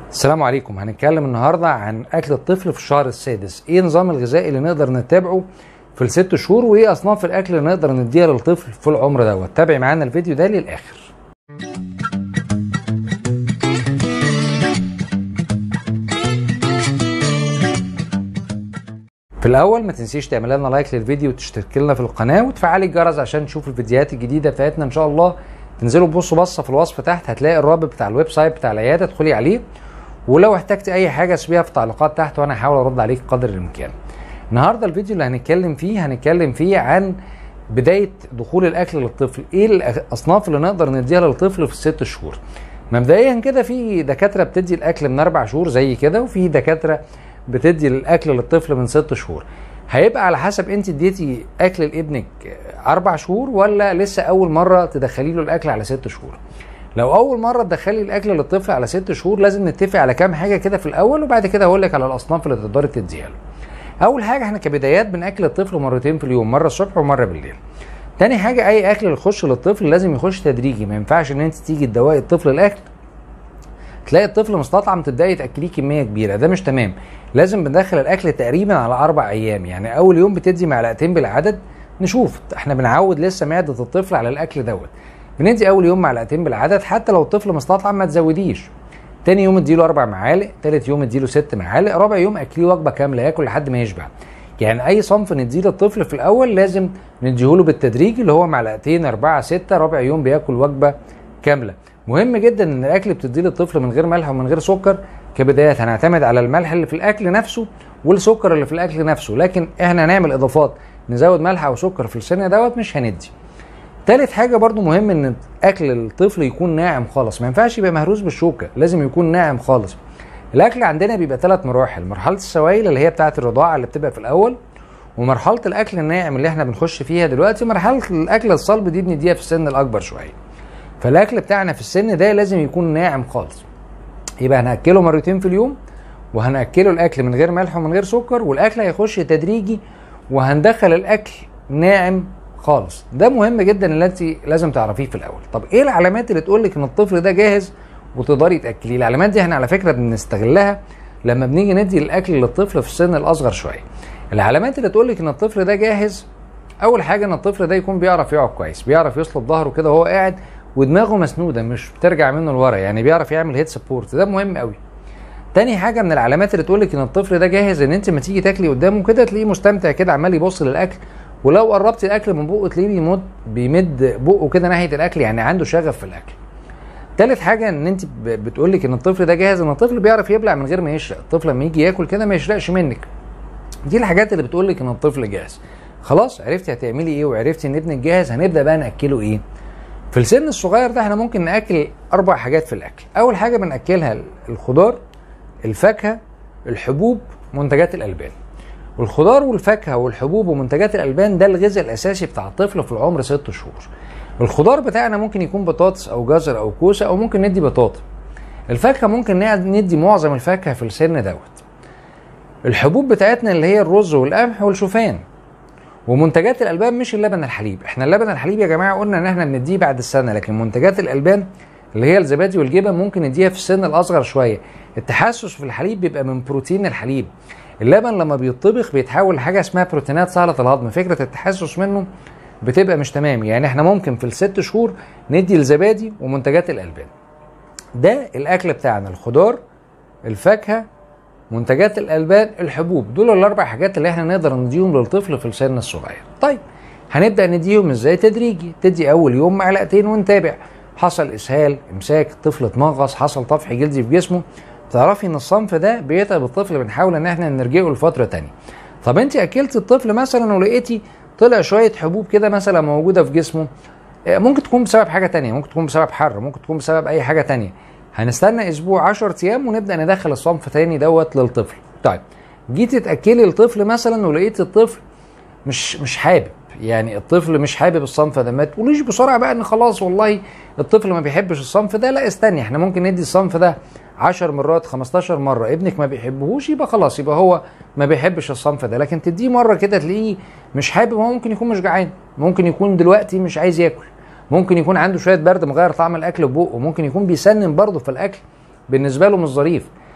السلام عليكم هنتكلم النهارده عن اكل الطفل في الشهر السادس ايه نظام الغذائي اللي نقدر نتبعه في الست شهور وايه اصناف الاكل اللي نقدر نديها للطفل في العمر دوت تابعي معانا الفيديو ده للاخر في الاول ما تنسيش تعمل لنا لايك للفيديو وتشترك لنا في القناه وتفعلي الجرس عشان تشوف الفيديوهات الجديده بتاعتنا ان شاء الله تنزلوا تبصوا بصه في الوصف تحت هتلاقي الرابط بتاع الويب سايت بتاع العياده ادخلي عليه ولو احتجت اي حاجه سيبيها في التعليقات تحت وانا هحاول ارد عليك قدر الامكان النهارده الفيديو اللي هنتكلم فيه هنتكلم فيه عن بدايه دخول الاكل للطفل ايه الاصناف اللي نقدر نديها للطفل في الست شهور مبدئيا كده في دكاتره بتدي الاكل من اربع شهور زي كده وفي دكاتره بتدي الاكل للطفل من ست شهور هيبقى على حسب انت اديتي اكل لابنك اربع شهور ولا لسه اول مره تدخلي له الاكل على ست شهور لو اول مره تدخلي الاكل للطفل على ست شهور لازم نتفق على كام حاجه كده في الاول وبعد كده هقول لك على الاصناف اللي تقدري تديها له اول حاجه احنا كبدايات بناكل الطفل مرتين في اليوم مره الصبح ومره بالليل تاني حاجه اي اكل يخش للطفل لازم يخش تدريجي ما ينفعش ان انت تيجي تدوقي الطفل الاكل تلاقي الطفل مستطعم تبداي تاكليه كميه كبيره ده مش تمام لازم بندخل الاكل تقريبا على اربع ايام يعني اول يوم بتدي معلقتين بالعدد نشوف احنا بنعود لسه معده الطفل على الاكل دوت بندي اول يوم معلقتين بالعدد حتى لو الطفل مستطعم ما تزوديش تاني يوم اديله اربع معالق تالت يوم اديله ست معالق رابع يوم اكليه وجبه كامله ياكل لحد ما يشبع يعني اي صنف نديه للطفل في الاول لازم نديهوله بالتدريج اللي هو معلقتين اربعه سته رابع يوم بياكل وجبه كامله مهم جدا ان الاكل بتديه للطفل من غير ملح ومن غير سكر كبدايات هنعتمد على الملح اللي في الاكل نفسه والسكر اللي في الاكل نفسه لكن احنا هنعمل اضافات نزود ملح او سكر في السن دوت مش هندي تالت حاجه برضو مهم ان اكل الطفل يكون ناعم خالص ما ينفعش يبقى مهروس بالشوكه لازم يكون ناعم خالص الاكل عندنا بيبقى ثلاث مراحل مرحله السوائل اللي هي بتاعه الرضاعه اللي بتبقى في الاول ومرحله الاكل الناعم اللي احنا بنخش فيها دلوقتي مرحله الاكل الصلب دي بنديها في السن الاكبر شويه فالاكل بتاعنا في السن ده لازم يكون ناعم خالص يبقى هناكله مرتين في اليوم وهناكله الاكل من غير ملح ومن غير سكر والاكل هيخش تدريجي وهندخل الاكل ناعم خالص ده مهم جدا اللي انت لازم تعرفيه في الاول طب ايه العلامات اللي تقول لك ان الطفل ده جاهز وتقدري تاكليه العلامات دي احنا على فكره بنستغلها لما بنيجي ندي الاكل للطفل في السن الاصغر شويه العلامات اللي تقول لك ان الطفل ده جاهز اول حاجه ان الطفل ده يكون بيعرف يقعد كويس بيعرف يصلب ظهره كده وهو قاعد ودماغه مسنوده مش بترجع منه لورا يعني بيعرف يعمل هيد سبورت ده مهم قوي تاني حاجه من العلامات اللي تقول لك ان الطفل ده جاهز ان انت ما تيجي تاكلي قدامه كده تلاقيه مستمتع كده عمال يبص للاكل ولو قربتي الاكل من بقه تلاقيه بيمد بيمد بقه كده ناحيه الاكل يعني عنده شغف في الاكل تالت حاجه ان انت بتقول لك ان الطفل ده جاهز ان الطفل بيعرف يبلع من غير ما يشرق الطفل لما يجي ياكل كده ما يشرقش منك دي الحاجات اللي بتقول لك ان الطفل جاهز خلاص عرفتي هتعملي ايه وعرفتي ان ابنك جاهز هنبدا بقى ناكله ايه في السن الصغير ده احنا ممكن ناكل اربع حاجات في الاكل اول حاجه بناكلها الخضار الفاكهه الحبوب منتجات الالبان والخضار والفاكهه والحبوب ومنتجات الالبان ده الغذاء الاساسي بتاع الطفل في العمر ست شهور الخضار بتاعنا ممكن يكون بطاطس او جزر او كوسه او ممكن ندي بطاطا الفاكهه ممكن ندي معظم الفاكهه في السن دوت الحبوب بتاعتنا اللي هي الرز والقمح والشوفان ومنتجات الالبان مش اللبن الحليب احنا اللبن الحليب يا جماعه قلنا ان احنا بنديه بعد السنه لكن منتجات الالبان اللي هي الزبادي والجبن ممكن نديها في السن الاصغر شويه التحسس في الحليب بيبقى من بروتين الحليب اللبن لما بيطبخ بيتحول لحاجه اسمها بروتينات سهله الهضم فكره التحسس منه بتبقى مش تمام يعني احنا ممكن في الست شهور ندي الزبادي ومنتجات الالبان ده الاكل بتاعنا الخضار الفاكهه منتجات الالبان الحبوب دول الاربع حاجات اللي احنا نقدر نديهم للطفل في السن الصغير طيب هنبدا نديهم ازاي تدريجي تدي اول يوم معلقتين ونتابع حصل اسهال امساك الطفل اتمغص حصل طفح جلدي في جسمه تعرفي ان الصنف ده بيتعب الطفل بنحاول ان احنا نرجعه لفتره تانية طب انت اكلت الطفل مثلا ولقيتي طلع شويه حبوب كده مثلا موجوده في جسمه ممكن تكون بسبب حاجه تانية ممكن تكون بسبب حر ممكن تكون بسبب اي حاجه تانية هنستنى اسبوع 10 ايام ونبدا ندخل الصنف تاني دوت للطفل طيب جيتي تاكلي الطفل مثلا ولقيت الطفل مش مش حابب يعني الطفل مش حابب الصنف ده ما تقوليش بسرعه بقى ان خلاص والله الطفل ما بيحبش الصنف ده لا استني احنا ممكن ندي الصنف ده 10 مرات 15 مره ابنك ما بيحبهوش يبقى خلاص يبقى هو ما بيحبش الصنف ده لكن تديه مره كده تلاقيه مش حابب هو ممكن يكون مش جعان ممكن يكون دلوقتي مش عايز ياكل ممكن يكون عنده شويه برد مغير طعم الاكل في بقه ممكن يكون بيسنن برضه في الاكل بالنسبه له مش ظريف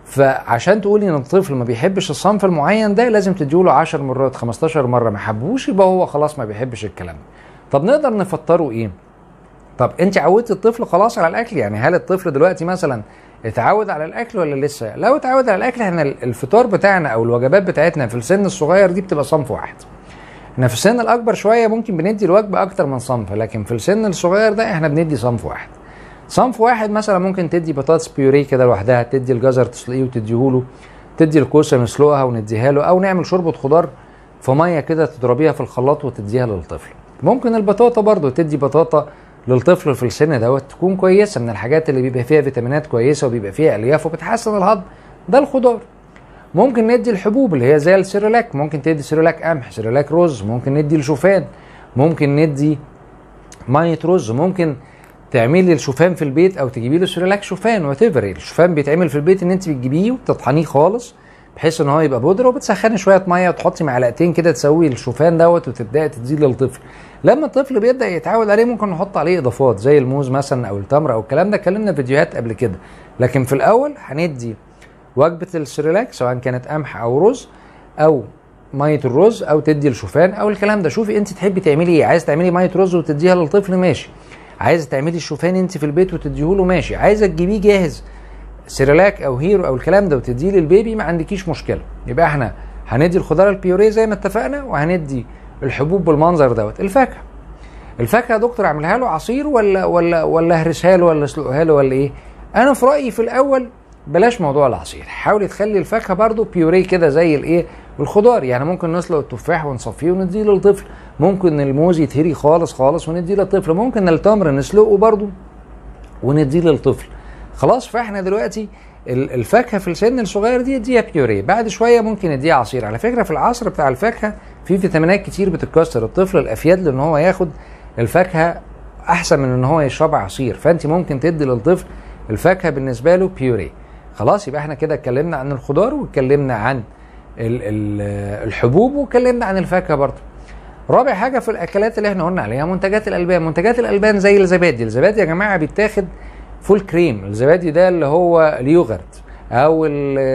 فعشان تقولي ان الطفل ما بيحبش الصنف المعين ده لازم تديله 10 مرات 15 مره ما حبوش يبقى هو خلاص ما بيحبش الكلام ده طب نقدر نفطره ايه طب انت عودت الطفل خلاص على الاكل يعني هل الطفل دلوقتي مثلا اتعود على الاكل ولا لسه لو اتعود على الاكل احنا الفطار بتاعنا او الوجبات بتاعتنا في السن الصغير دي بتبقى صنف واحد احنا في السن الاكبر شويه ممكن بندي الوجبه اكتر من صنف لكن في السن الصغير ده احنا بندي صنف واحد صنف واحد مثلا ممكن تدي بطاطس بيوري كده لوحدها تدي الجزر تسلقيه وتديهوله تدي الكوسه نسلقها ونديها له او نعمل شوربه خضار في ميه كده تضربيها في الخلاط وتديها للطفل ممكن البطاطا برضو تدي بطاطا للطفل في السن دوت تكون كويسه من الحاجات اللي بيبقى فيها فيتامينات كويسه وبيبقى فيها الياف وبتحسن الهضم ده الخضار ممكن ندي الحبوب اللي هي زي السيريلاك ممكن تدي سيريلاك قمح سيريلاك رز ممكن ندي الشوفان ممكن ندي ميه رز ممكن تعملي الشوفان في البيت او تجيبي له سيريلاك شوفان وات الشوفان بيتعمل في البيت ان انت بتجيبيه وتطحنيه خالص بحيث ان هو يبقى بودره وبتسخني شويه ميه وتحطي معلقتين كده تسوي الشوفان دوت وتبداي تديه للطفل لما الطفل بيبدا يتعود عليه ممكن نحط عليه اضافات زي الموز مثلا او التمر او الكلام ده اتكلمنا فيديوهات قبل كده لكن في الاول هندي وجبه السيريلاك سواء كانت قمح او رز او ميه الرز او تدي الشوفان او الكلام ده شوفي انت تحبي تعملي ايه عايز تعملي ميه رز وتديها للطفل ماشي عايزه تعملي الشوفان انت في البيت وتديهوله ماشي عايزه تجيبيه جاهز سيريلاك او هيرو او الكلام ده وتديه للبيبي ما عندكيش مشكله يبقى احنا هندي الخضار البيوريه زي ما اتفقنا وهندي الحبوب بالمنظر دوت الفاكهه الفاكهه يا دكتور اعملها له عصير ولا ولا ولا اهرسها له ولا اسلقها له ولا ايه انا في رايي في الاول بلاش موضوع العصير حاولي تخلي الفاكهه برضو بيوريه كده زي الايه الخضار يعني ممكن نسلق التفاح ونصفيه ونديه للطفل ممكن الموز يتهري خالص خالص ونديه للطفل ممكن التمر نسلقه برضو ونديه للطفل خلاص فاحنا دلوقتي الفاكهه في السن الصغير دي اديها بيوريه بعد شويه ممكن اديها عصير على فكره في العصر بتاع الفاكهه في فيتامينات كتير بتتكسر الطفل الافيد له ان هو ياخد الفاكهه احسن من ان هو يشربها عصير فانت ممكن تدي للطفل الفاكهه بالنسبه له بيوريه خلاص يبقى احنا كده اتكلمنا عن الخضار واتكلمنا عن الحبوب واتكلمنا عن الفاكهه برضه رابع حاجه في الاكلات اللي احنا قلنا عليها منتجات الالبان منتجات الالبان زي الزبادي الزبادي يا جماعه بيتاخد فول كريم الزبادي ده اللي هو اليوغرت او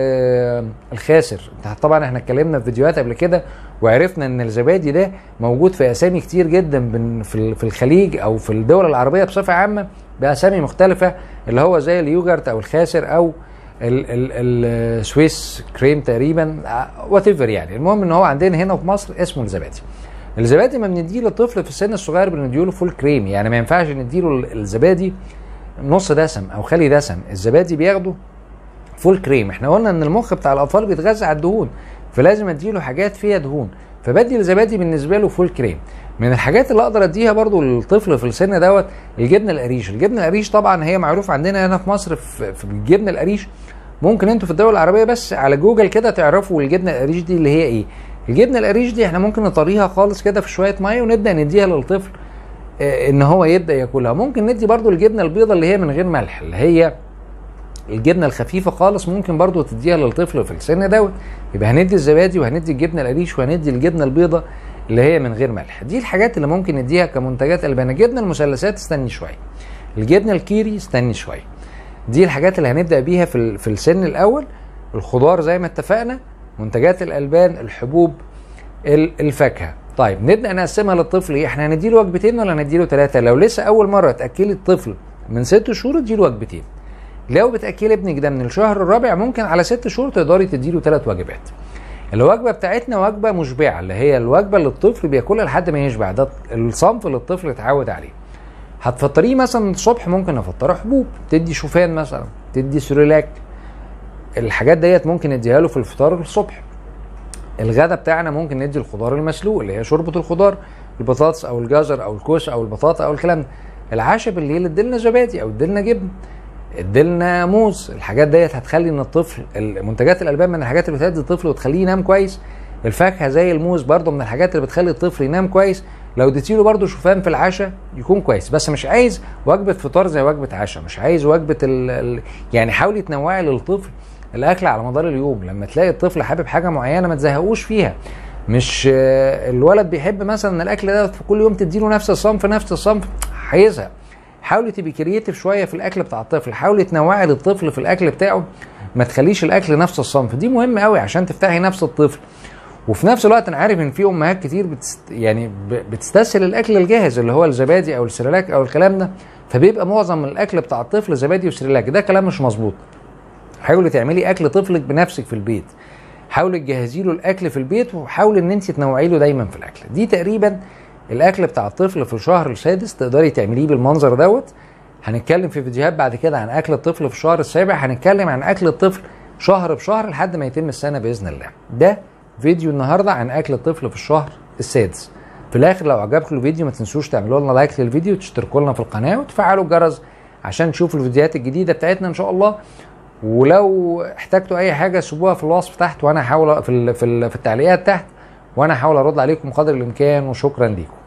الخاسر طبعا احنا اتكلمنا في فيديوهات قبل كده وعرفنا ان الزبادي ده موجود في اسامي كتير جدا في الخليج او في الدول العربيه بصفه عامه باسامي مختلفه اللي هو زي اليوجرت او الخاسر او السويس كريم تقريبا وات يعني المهم ان هو عندنا هنا في مصر اسمه الزبادي الزبادي ما بنديه للطفل في السن الصغير بنديله فول كريم يعني ما ينفعش نديله الزبادي نص دسم او خالي دسم الزبادي بياخده فول كريم احنا قلنا ان المخ بتاع الاطفال بيتغذى على الدهون فلازم اديله حاجات فيها دهون فبدي الزبادي بالنسبه له فول كريم من الحاجات اللي اقدر اديها برضو للطفل في السن دوت الجبنه القريش الجبنه القريش طبعا هي معروف عندنا هنا في مصر في الجبنه القريش ممكن انتوا في الدول العربيه بس على جوجل كده تعرفوا الجبنه القريش دي اللي هي ايه الجبنه القريش دي احنا ممكن نطريها خالص كده في شويه ميه ونبدا نديها للطفل اه ان هو يبدا ياكلها ممكن ندي برضو الجبنه البيضاء اللي هي من غير ملح اللي هي الجبنه الخفيفه خالص ممكن برضو تديها للطفل في السن دوت يبقى هندي الزبادي وهندي الجبنه القريش وهندي الجبنه البيضاء اللي هي من غير ملح دي الحاجات اللي ممكن نديها كمنتجات البان الجبنه المثلثات استني شويه الجبنه الكيري استني شويه دي الحاجات اللي هنبدا بيها في في السن الاول الخضار زي ما اتفقنا منتجات الالبان الحبوب الفاكهه طيب نبدا نقسمها للطفل ايه احنا هنديله وجبتين ولا هنديله ثلاثه لو لسه اول مره تاكلي الطفل من ست شهور اديله وجبتين لو بتاكلي ابنك ده من الشهر الرابع ممكن على ست شهور تقدري تديله ثلاث وجبات الوجبه بتاعتنا وجبه مشبعه اللي هي الوجبه اللي الطفل بياكلها لحد ما يشبع ده الصنف اللي الطفل اتعود عليه هتفطريه مثلا الصبح ممكن نفطره حبوب تدي شوفان مثلا تدي سريلاك الحاجات ديت ممكن نديها له في الفطار الصبح الغدا بتاعنا ممكن ندي الخضار المسلوق اللي هي شوربه الخضار البطاطس او الجزر او الكوس او البطاطا او الكلام ده العشاء بالليل اديلنا زبادي او اديلنا جبن اديلنا موز الحاجات ديت هتخلي ان الطفل منتجات الالبان من الحاجات اللي بتهدي الطفل وتخليه ينام كويس الفاكهه زي الموز برضو من الحاجات اللي بتخلي الطفل ينام كويس لو اديتيله برضو شوفان في العشاء يكون كويس بس مش عايز وجبه فطار زي وجبه عشاء مش عايز وجبه ال... ال... يعني حاولي تنوعي للطفل الاكل على مدار اليوم لما تلاقي الطفل حابب حاجه معينه ما تزهقوش فيها مش الولد بيحب مثلا الاكل ده في كل يوم تديله نفس الصنف نفس الصنف هيزهق حاولي تبقي كرييتيف شويه في الاكل بتاع الطفل حاولي تنوعي للطفل في الاكل بتاعه ما تخليش الاكل نفس الصنف دي مهم قوي عشان تفتحي نفس الطفل وفي نفس الوقت انا عارف ان في امهات كتير بتست يعني ب- بتستسهل الاكل الجاهز اللي هو الزبادي او السريلاك او الكلام ده فبيبقى معظم الاكل بتاع الطفل زبادي وسريلاك ده كلام مش مظبوط حاولي تعملي اكل طفلك بنفسك في البيت حاولي تجهزي له الاكل في البيت وحاولي ان انت تنوعي له دايما في الاكل دي تقريبا الاكل بتاع الطفل في الشهر السادس تقدري تعمليه بالمنظر دوت هنتكلم في فيديوهات بعد كده عن اكل الطفل في الشهر السابع هنتكلم عن اكل الطفل شهر بشهر لحد ما يتم السنه باذن الله ده فيديو النهارده عن اكل الطفل في الشهر السادس في الاخر لو عجبكم الفيديو ما تنسوش تعملوا لنا لايك للفيديو وتشتركوا لنا في القناه وتفعلوا الجرس عشان تشوفوا الفيديوهات الجديده بتاعتنا ان شاء الله ولو احتجتوا اي حاجه سيبوها في الوصف تحت وانا هحاول في ال- في ال- في التعليقات تحت وانا هحاول ارد عليكم قدر الامكان وشكرا ليكم